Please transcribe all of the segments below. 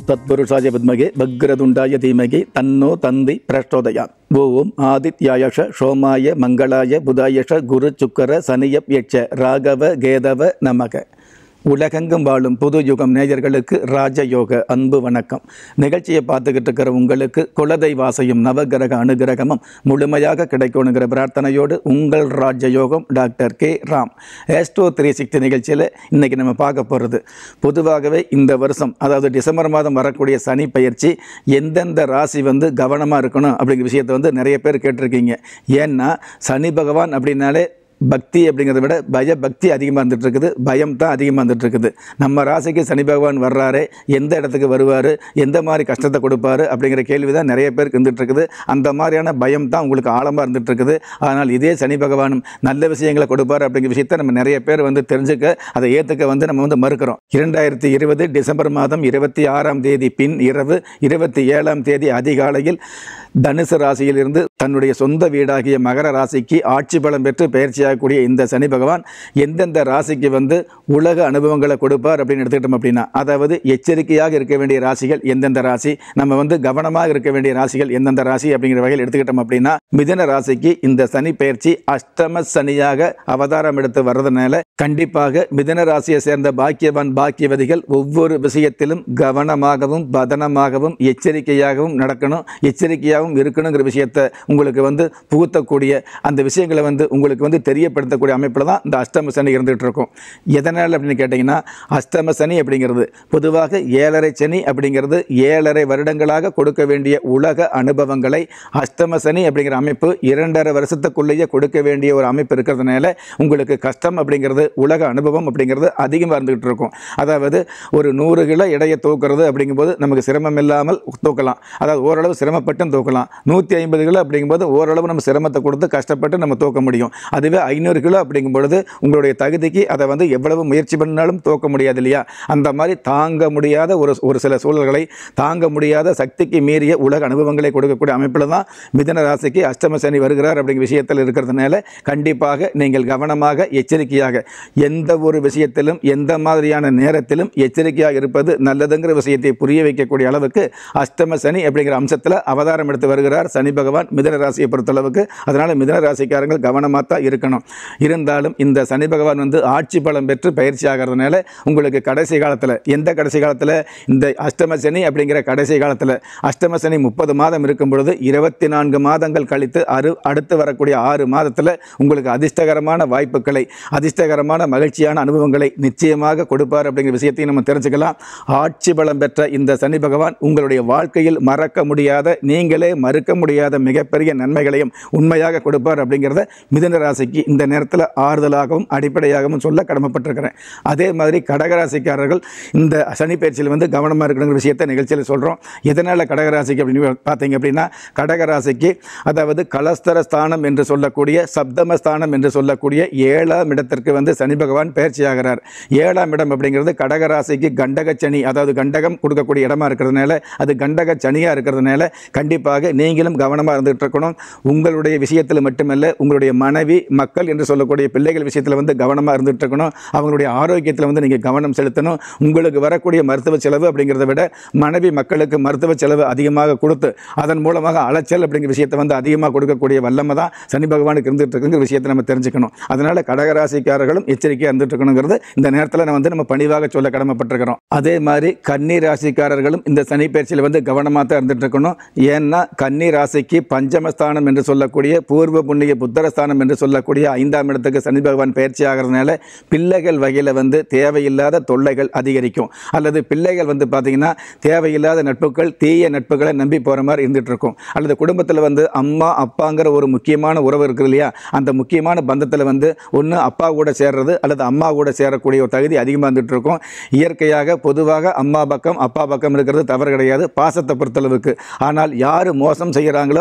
தத்புருஷாய வித்மகே பக்ரதுண்டாய தீமகி தன்னோ தந்தி பிரச்சோதயா ஓம் ஆதித்யாயஷ சோமாய மங்களாய புதாயஷ குரு சுக்கர சனியப் யட்ச ராகவ கேதவ நமக உலகெங்கும் வாழும் புது யுகம் நேயர்களுக்கு ராஜயோக அன்பு வணக்கம் நிகழ்ச்சியை பார்த்துக்கிட்டு இருக்கிற உங்களுக்கு குலதெய்வாசையும் நவகிரக அனுகிரகமும் முழுமையாக கிடைக்கணுங்கிற பிரார்த்தனையோடு உங்கள் Rajayogam doctor K Ram astro three sixty நிகழ்ச்சியில் இன்றைக்கி நம்ம பார்க்க போகிறது பொதுவாகவே இந்த வருஷம் அதாவது டிசம்பர் மாதம் வரக்கூடிய சனி பயிற்சி எந்தெந்த ராசி வந்து கவனமாக இருக்கணும் அப்படிங்கிற விஷயத்தை வந்து நிறைய பேர் கேட்டிருக்கீங்க ஏன்னா சனி பகவான் அப்படின்னாலே பக்தி அப்படிங்கிறத விட பய பக்தி அதிகமாக இருந்துட்டு இருக்குது பயம் தான் அதிகமாக இருந்துட்டு இருக்குது நம்ம ராசிக்கு சனி பகவான் வர்றாரு எந்த இடத்துக்கு வருவார் எந்த மாதிரி கஷ்டத்தை கொடுப்பாரு அப்படிங்கிற கேள்வி தான் நிறைய பேருக்கு இருந்துட்டு இருக்குது அந்த மாதிரியான பயம் தான் உங்களுக்கு ஆழமாக இருந்துட்டு இருக்குது ஆனால் இதே சனி பகவானும் நல்ல விஷயங்களை கொடுப்பார் அப்படிங்கிற விஷயத்தை நம்ம நிறைய பேர் வந்து தெரிஞ்சுக்க அதை ஏற்றுக்க வந்து நம்ம வந்து மறுக்கிறோம் இரண்டாயிரத்தி இருபது டிசம்பர் மாதம் இருபத்தி ஆறாம் தேதி பின் இரவு இருபத்தி ஏழாம் தேதி அதிகாலையில் தனுசு ராசியிலிருந்து தன்னுடைய சொந்த வீடாகிய மகர ராசிக்கு ஆட்சி பலம் பெற்று பயிற்சியாகக்கூடிய இந்த சனி பகவான் எந்தெந்த ராசிக்கு வந்து உலக அனுபவங்களை கொடுப்பார் அப்படின்னு எடுத்துக்கிட்டோம் அப்படின்னா அதாவது எச்சரிக்கையாக இருக்க வேண்டிய ராசிகள் எந்தெந்த ராசி நம்ம வந்து கவனமாக இருக்க வேண்டிய ராசிகள் எந்தெந்த ராசி அப்படிங்கிற வகையில் எடுத்துக்கிட்டோம் அப்படின்னா மிதன ராசிக்கு இந்த சனி பயிற்சி அஷ்டம சனியாக அவதாரம் எடுத்து வர்றதுனால கண்டிப்பாக மிதன ராசியை சேர்ந்த பாக்கியவான் பாக்கியவதிகள் ஒவ்வொரு விஷயத்திலும் கவனமாகவும் பதனமாகவும் எச்சரிக்கையாகவும் நடக்கணும் எச்சரிக்கையாகவும் இருக்கணுங்கிற விஷயத்தை உங்களுக்கு வந்து புகுத்தக்கூடிய அந்த விஷயங்களை வந்து உங்களுக்கு வந்து தெரியப்படுத்தக்கூடிய அமைப்பில் தான் இந்த அஷ்டம சனி இருந்துகிட்டு இருக்கும் எதனால் அப்படின்னு கேட்டிங்கன்னா அஷ்டம சனி அப்படிங்கிறது பொதுவாக ஏழரை சனி அப்படிங்கிறது ஏழரை வருடங்களாக கொடுக்க வேண்டிய உலக அனுபவங்களை அஷ்டம சனி அப்படிங்கிற அமைப்பு இரண்டரை வருஷத்துக்குள்ளேயே கொடுக்க வேண்டிய ஒரு அமைப்பு இருக்கிறதுனால உங்களுக்கு கஷ்டம் அப்படிங்கிறது உலக அனுபவம் அப்படிங்கிறது அதிகமாக இருந்துகிட்டு இருக்கும் அதாவது ஒரு நூறு கிலோ எடையை தூக்குறது அப்படிங்கும்போது நமக்கு சிரமம் இல்லாமல் தூக்கலாம் அதாவது ஓரளவு சிரமப்பட்டும் தூக்கலாம் நூற்றி ஐம்பது கிலோ அப்படிங்கும்போது ஓரளவு நம்ம சிரமத்தை கொடுத்து கஷ்டப்பட்டு நம்ம தூக்க முடியும் அதுவே ஐநூறு கிலோ அப்படிங்கும் பொழுது உங்களுடைய தகுதிக்கு அதை வந்து எவ்வளவு முயற்சி பண்ணாலும் தூக்க முடியாது இல்லையா அந்த மாதிரி தாங்க முடியாத ஒரு ஒரு சில சூழல்களை தாங்க முடியாத சக்திக்கு மீறிய உலக அனுபவங்களை கொடுக்கக்கூடிய அமைப்பில் தான் மிதன ராசிக்கு அஷ்டம சனி வருகிறார் அப்படிங்கிற விஷயத்தில் இருக்கிறதுனால கண்டிப்பாக நீங்கள் கவனமாக எச்சரிக்கையாக எந்த ஒரு விஷயத்திலும் எந்த மாதிரியான நேரத்திலும் எச்சரிக்கையாக இருப்பது நல்லதுங்கிற விஷயத்தை புரிய வைக்கக்கூடிய அளவுக்கு அஷ்டம சனி அப்படிங்கிற அம்சத்தில் அவதாரம் எடுத்து வருகிறார் சனி பகவான் மிதன ராசியை பொறுத்தளவுக்கு அதனால் மிதன ராசிக்காரங்கள் கவனமாக தான் இருக்கணும் இருந்தாலும் இந்த சனி பகவான் வந்து ஆட்சி பலம் பெற்று பயிற்சி ஆகிறதுனால உங்களுக்கு கடைசி காலத்தில் எந்த கடைசி காலத்தில் இந்த அஷ்டம சனி அப்படிங்கிற கடைசி காலத்தில் அஷ்டம சனி முப்பது மாதம் இருக்கும் பொழுது இருபத்தி நான்கு மாதங்கள் கழித்து அரு அடுத்து வரக்கூடிய ஆறு மாதத்தில் உங்களுக்கு அதிர்ஷ்டகரமான வாய்ப்புகளை அதிர்ஷ்டகரமான மகிழ்ச்சியான அனுபவங்களை நிச்சயமாக கொடுப்பார் அப்படிங்கிற விஷயத்தையும் நம்ம தெரிஞ்சுக்கலாம் ஆட்சி பலம் பெற்ற இந்த சனி பகவான் உங்களுடைய வாழ்க்கையில் மறக்க முடியாத நீங்களே மறுக்க முடியாத மிகப்பெரிய நன்மைகளையும் உண்மையாக கொடுப்பார் அப்படிங்கிறத மிதுன ராசிக்கு இந்த நேரத்தில் ஆறுதலாகவும் அடிப்படையாகவும் சொல்ல கடமைப்பட்டிருக்கிறேன் அதே மாதிரி கடகராசிக்காரர்கள் இந்த சனி பயிற்சியில் வந்து கவனமாக இருக்கணுங்கிற விஷயத்தை நிகழ்ச்சியில் சொல்கிறோம் எதனால் கடகராசிக்கு அப்படின்னு பார்த்தீங்க அப்படின்னா கடகராசிக்கு அதாவது கலஸ்தர ஸ்தானம் என்று சொல்லக்கூடிய சப்தம ஸ்தானம் என்று சொல்லக்கூடிய ஏழாம் இடத்திற்கு வந்து சனி பகவான் பயிற்சியாகிறார் ஏழாம் இடம் அப்படிங்கிறது கடகராசிக்கு கண்டக சனி அதாவது கண்டகம் கொடுக்கக்கூடிய இடமா இருக்கிறதுனால அது கண்டக சனியாக இருக்கிறதுனால கண்டிப்பாக நீங்களும் கவனமாக இருந்துகிட்டு இருக்கணும் உங்களுடைய விஷயத்தில் மட்டுமல்ல உங்களுடைய மனைவி மக்கள் என்று சொல்லக்கூடிய பிள்ளைகள் விஷயத்தில் வந்து கவனமாக இருந்துகிட்டு இருக்கணும் அவங்களுடைய ஆரோக்கியத்தில் வந்து நீங்கள் கவனம் செலுத்தணும் உங்களுக்கு வரக்கூடிய மருத்துவ செலவு அப்படிங்கிறத விட மனைவி மக்களுக்கு மருத்துவ செலவு அதிகமாக கொடுத்து அதன் மூலமாக அலைச்சல் அப்படிங்கிற விஷயத்தை வந்து அதிகமாக கொடுக்கக்கூடிய வல்லமை தான் சனி பகவானுக்கு இருந்துகிட்டு இருக்குங்கிற விஷயத்தை நம்ம தெரிஞ்சுக்கணும் அதனால் கடகராசிக்காரர்களும் எச்சரிக்கையாக இருந்துட்டு இருக்கணுங்கிறது இந்த நேரத்தில் நம்ம வந்து நம்ம பணிவாக சொல்ல கடமைப்பட்டிருக்கிறோம் அதே மாதிரி கன்னி ராசிக்காரர்களும் இந்த சனி பயிற்சியில் வந்து கவனமாக தான் இருந்துட்டு இருக்கணும் ஏன்னா கன்னி ராசிக்கு பஞ்சமஸ்தானம் என்று சொல்லக்கூடிய பூர்வ புண்ணிய புத்தரஸ்தானம் என்று சொல்லக்கூடிய ஐந்தாம் இடத்துக்கு சனி பகவான் பயிற்சி ஆகிறதுனால பிள்ளைகள் வகையில் வந்து தேவையில்லாத தொல்லைகள் அதிகரிக்கும் அல்லது பிள்ளைகள் வந்து பார்த்தீங்கன்னா தேவையில்லாத நட்புகள் தீய நட்புகளை நம்பி போகிற மாதிரி இருந்துட்டு இருக்கும் அல்லது குடும்பத்தில் வந்து அம்மா அப்பாங்கிற ஒரு முக்கியமான உறவு இருக்குது இல்லையா அந்த முக்கியமான பந்தத்தில் வந்து ஒன்று அப்பா கூட சேர்றது அல்லது அம்மா கூட சேரக்கூடிய ஒரு தகுதி அதிகமாக இருந்துட்டு இருக்கும் இயற்கையாக பொதுவாக அம்மா பக்கம் அப்பா பக்கம் இருக்கிறது தவறு கிடையாது பாசத்தை பொறுத்தளவுக்கு ஆனால் யார் மோசம் செய்கிறாங்களோ அவங்க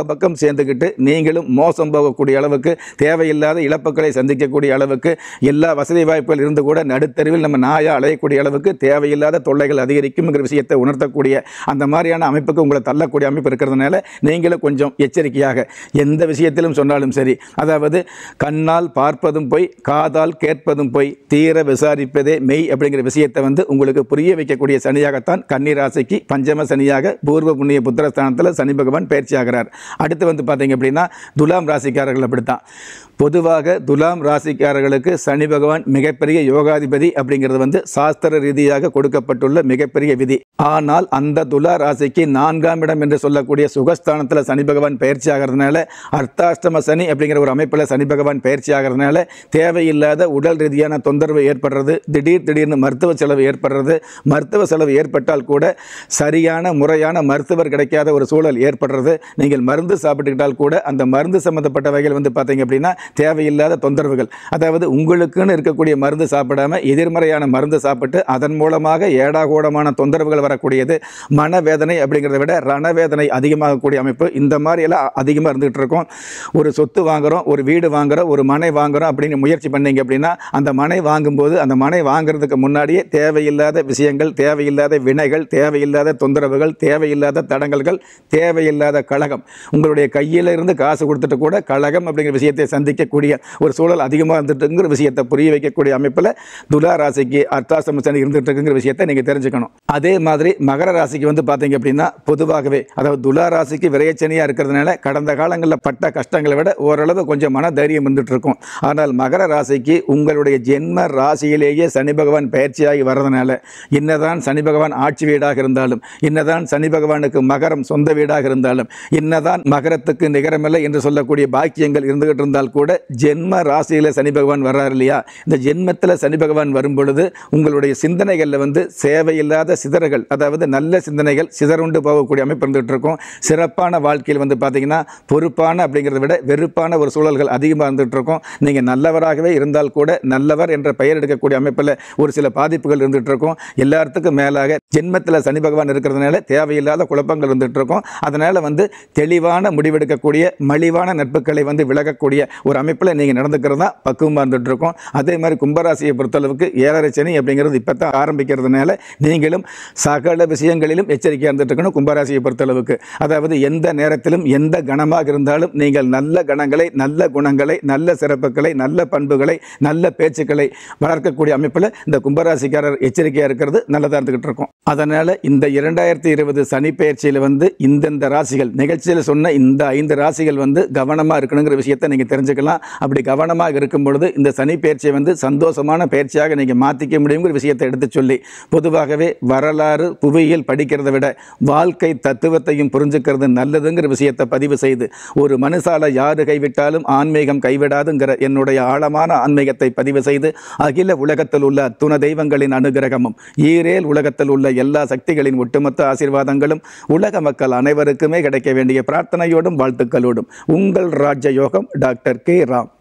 பக்கம் சேர்ந்துக்கிட்டு நீங்களும் மோசம் போகக்கூடிய அளவுக்கு தேவையில்லாத இழப்புகளை சந்திக்கக்கூடிய அளவுக்கு எல்லா வசதி வாய்ப்புகள் இருந்து கூட நடுத்தருவில் நம்ம நாயா அலையக்கூடிய அளவுக்கு தேவையில்லாத தொல்லைகள் அதிகரிக்கும்ங்கிற விஷயத்தை உணர்த்தக்கூடிய அந்த மாதிரியான அமைப்புக்கு உங்களை தள்ளக்கூடிய அமைப்பு இருக்கிறதுனால நீங்களும் கொஞ்சம் எச்சரிக்கையாக எந்த விஷயத்திலும் சொன்னாலும் சரி அதாவது கண்ணால் பார்ப்பதும் போய் காதால் கேட்பதும் போய் தீர விசாரிப்பதே மெய் அப்படிங்கிற விஷயத்தை வந்து உங்களுக்கு புரிய வைக்கக்கூடிய சனியாகத்தான் கன்னி ராசிக்கு பஞ்சம சனியாக பூர்வ புண்ணிய புத்திரஸ்தானத்தில் சனி பகவான் பயிற்சி ஆகிறார் அடுத்து வந்து பார்த்தீங்க அப்படின்னா துலாம் ராசிக்காரர்கள் அப்படித்தான் பொதுவாக துலாம் ராசிக்காரர்களுக்கு சனி பகவான் மிகப்பெரிய யோகாதிபதி அப்படிங்கிறது வந்து சாஸ்திர ரீதியாக கொடுக்கப்பட்டுள்ள மிகப்பெரிய விதி ஆனால் அந்த துலா ராசிக்கு நான்காம் இடம் என்று சொல்லக்கூடிய சுகஸ்தானத்தில் சனி பகவான் பயிற்சி ஆகிறதுனால அர்த்தாஷ்டம சனி அப்படிங்கிற ஒரு அமைப்பில் சனி பகவான் பயிற்சி ஆகிறதுனால தேவையில்லாத உடல் ரீதியான தொந்தரவு ஏற்படுறது திடீர் திடீர்னு மருத்துவ செலவு ஏற்படுறது மருத்துவ செலவு ஏற்பட்டால் கூட சரியான முறையான மருத்துவர் கிடைக்காத ஒரு சூழல் ஏற்படுறது நீங்கள் மருந்து சாப்பிட்டுக்கிட்டால் கூட அந்த மருந்து சம்பந்தப்பட்ட வகையில் வந்து பார்த்தீங்க அப்படின்னா தேவையில்லாத தொந்தரவுகள் அதாவது உங்களுக்குன்னு இருக்கக்கூடிய மருந்து சாப்பிடாம எதிர்மறையான மருந்து சாப்பிட்டு அதன் மூலமாக ஏடாகூடமான தொந்தரவுகள் வரக்கூடியது மனவேதனை அப்படிங்கிறத விட ரணவேதனை அதிகமாகக்கூடிய அமைப்பு இந்த மாதிரி எல்லாம் அதிகமாக இருந்துகிட்டு இருக்கும் ஒரு சொத்து வாங்குறோம் ஒரு வீடு வாங்குறோம் ஒரு மனை வாங்குறோம் அப்படின்னு முயற்சி பண்ணீங்க அப்படின்னா அந்த மனை வாங்கும்போது அந்த மனை வாங்குறதுக்கு முன்னாடியே தேவையில்லாத விஷயங்கள் தேவையில்லாத வினைகள் தேவையில்லாத தொந்தரவுகள் தேவையில்லாத தடங்கல்கள் தேவையில்லாத கழகம் உங்களுடைய கையில் இருந்து காசு கொடுத்துட்டு கூட கழகம் அப்படிங்கிற விஷயத்தை சந்திக்கக்கூடிய ஒரு சூழல் அதிகமாக இருந்துட்டுங்கிற விஷயத்தை புரிய வைக்கக்கூடிய அமைப்பில் துலா ராசிக்கு அர்த்தாசிரம சனி இருந்துட்டு இருக்குங்கிற விஷயத்தை நீங்கள் தெரிஞ்சுக்கணும் அதே மாதிரி மகர ராசிக்கு வந்து பார்த்தீங்க அப்படின்னா பொதுவாகவே அதாவது துலா ராசிக்கு விரையச்சனியாக இருக்கிறதுனால கடந்த காலங்களில் பட்ட கஷ்டங்களை விட ஓரளவு கொஞ்சம் மன தைரியம் இருந்துட்டு இருக்கும் ஆனால் மகர ராசிக்கு உங்களுடைய ஜென்ம ராசியிலேயே சனி பகவான் பயிற்சியாகி வர்றதுனால என்னதான் சனி பகவான் ஆட்சி வீடாக இருந்தாலும் என்னதான் சனி பகவானுக்கு மகரம் சொந்த வீடாக இருந்தாலும் என்னதான் மகரத்துக்கு நிகரமில்லை என்று சொல்லக்கூடிய பாக்கியங்கள் இருந்துகிட்டு இருந்தால் கூட ஜென்ம ராசியில் சனி பகவான் வர்றார் இல்லையா இந்த ஜென்மத்தில் சனி பகவான் வரும் பொழுது உங்களுடைய சிந்தனைகளில் வந்து தேவையில்லாத சிதறல்கள் அதாவது நல்ல சிந்தனைகள் சிதறுண்டு போகக்கூடிய அமைப்பு இருந்துகிட்டு இருக்கும் சிறப்பான வாழ்க்கையில் வந்து பார்த்தீங்கன்னா பொறுப்பான அப்படிங்கிறத விட வெறுப்பான ஒரு சூழல்கள் அதிகமாக இருந்துகிட்டு இருக்கும் நீங்கள் நல்லவராகவே இருந்தால் கூட நல்லவர் என்ற பெயர் எடுக்கக்கூடிய அமைப்பில் ஒரு சில பாதிப்புகள் இருந்துகிட்டு இருக்கும் எல்லாத்துக்கும் மேலாக ஜென்மத்தில் சனி பகவான் இருக்கிறதுனால தேவையில்லாத குழப்பங்கள் இருந்துகிட்டு இருக்கும் அதனால் வந்து தெளிவான முடிவெடுக்கக்கூடிய மலிவான நட்புகளை வந்து விலகக்கூடிய ஒரு அமைப்பில் நீங்கள் நடந்துக்கிறது தான் பக்குவமாக இருந்துட்டு இருக்கும் அதே மாதிரி கும்பராசியை பொறுத்தளவுக்கு ஏழரை சனி அப்படிங்கிறது இப்போ தான் ஆரம்பிக்கிறதுனால நீங்களும் சகல விஷயங்களிலும் எச்சரிக்கையாக இருந்துட்டு இருக்கணும் கும்பராசியை பொறுத்தளவுக்கு அதாவது எந்த நேரத்திலும் எந்த கணமாக இருந்தாலும் நீங்கள் நல்ல கணங்களை நல்ல குணங்களை நல்ல சிறப்புகளை நல்ல பண்புகளை நல்ல பேச்சுக்களை வளர்க்கக்கூடிய அமைப்பில் இந்த கும்பராசிக்காரர் எச்சரிக்கையாக இருக்கிறது நல்லதாக இருந்துகிட்டு இருக்கும் அதனால் இந்த இரண்டாயிரத்தி இருபது சனி பயிற்சியில் வந்து இந்தந்த ராசிகள் நிகழ்ச்சியில் சொன்ன இந்த ஐந்து ராசிகள் வந்து கவனமாக இருக்கணுங்கிற விஷயத்தை நீங்கள் தெரிஞ்சுக்கலாம் அப்படி கவனமாக இருக்கும் பொழுது இந்த சனி பயிற்சியை வந்து சந்தோஷமான பயிற்சியாக நீங்கள் மாற்றிக்க முடியுங்கிற விஷயத்தை எடுத்து சொல்லி பொதுவாகவே வரலாறு புவியியல் படிக்கிறதை விட வாழ்க்கை தத்துவத்தையும் புரிஞ்சுக்கிறது நல்லதுங்கிற விஷயத்தை பதிவு செய்து ஒரு மனுஷால யாரு கைவிட்டாலும் ஆன்மீகம் கைவிடாதுங்கிற என்னுடைய ஆழமான ஆன்மீகத்தை பதிவு செய்து அகில உலகத்தில் உள்ள அத்துண தெய்வங்களின் அனுகிரகமும் ஈரேல் உலகத்தில் உள்ள எல்லா சக்திகளின் ஒட்டுமொத்த ஆசீர்வாதங்களும் உலக மக்கள் அனைவருக்குமே கிடைக்க வேண்டிய பிரார்த்தனையோடும் வாழ்த்துக்களோடும் உங்கள் ராஜ யோகம் டாக்டர் கே ராம்